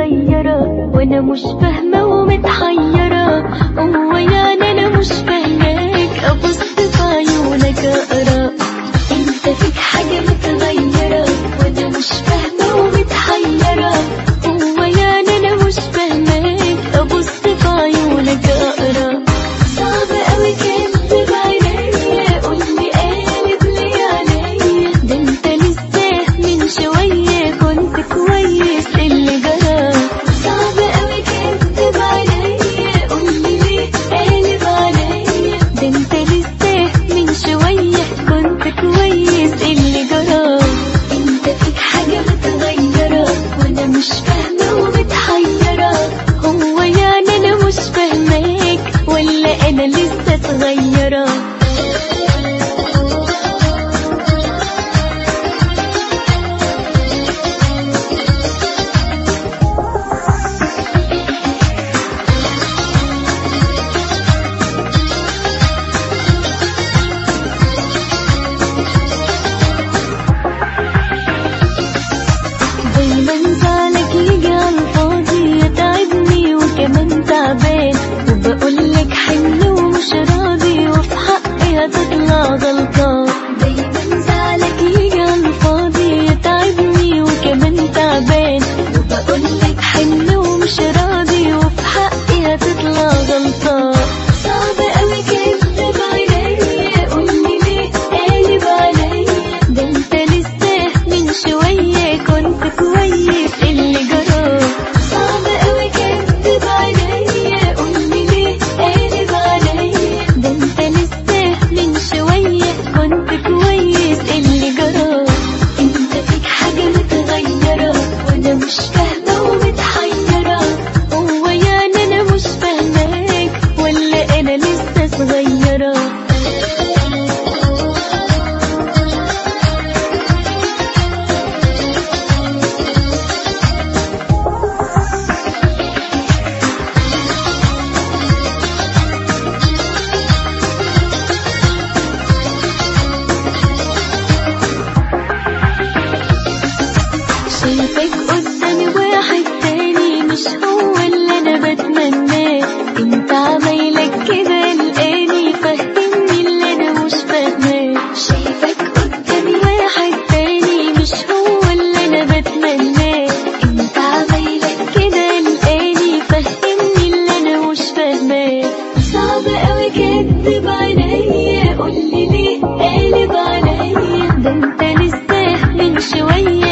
متغيرة وانا مش فاهمة ومتحيرة هو يعني انا مش فاهماك ابص في عيونك اقرا انت فيك حاجة متغيرة وانا مش فاهمة ومتحيرة هو يعني انا مش فاهماك ابص في عيونك اقرا صعب اوي كدب عينيا قولي قالب لي عليا ده انت لسه من شوية كنت كويس اللي جرى صعب اوي كدب عليا قولي ليه قالب عليا ده انت لسه من شوية كنت كويس اللي جرى انت فيك حاجة متغيرة وانا مش فاهمة ومتحيرة هو يعني انا مش فاهماك ولا انا لسه صغيرة دايما زعلك يجي على الفاضي يتعبني وكمان تعبان وبقولك حن ومش راضي وفي حقي هتطلع غلطان دايما زعلك يجي على الفاضي يتعبني وكمان تعبان وبقولك حن ومش راضي وفي حقي هتطلع غلطان صعب اوي كدب عليا قولي ليه قالب عليا ده انت لسه من شوية كنت كويس اللي جرى صعب اوي كدب عليا قولي ليه قالب عليا ده انت لسه من شوية كنت كويس اللي جرى انت فيك حاجة متغيرة وانا مش فاهمة ومتحيرة هو يعني انا مش فاهماك ولا انا لسه صغيرة شايفك قدامي واحد تاني مش هو اللي انا بتمناه انت عمايلك كده لقاني فهمني اللي انا مش فاهماه شايفك قدامي واحد تاني مش هو اللي انا بتمناه انت عمايلك كده لقاني فهمني اللي انا مش فاهماه صعب اوي كدب عليا قولي ليه قالب عليا ده انت لسه من شوية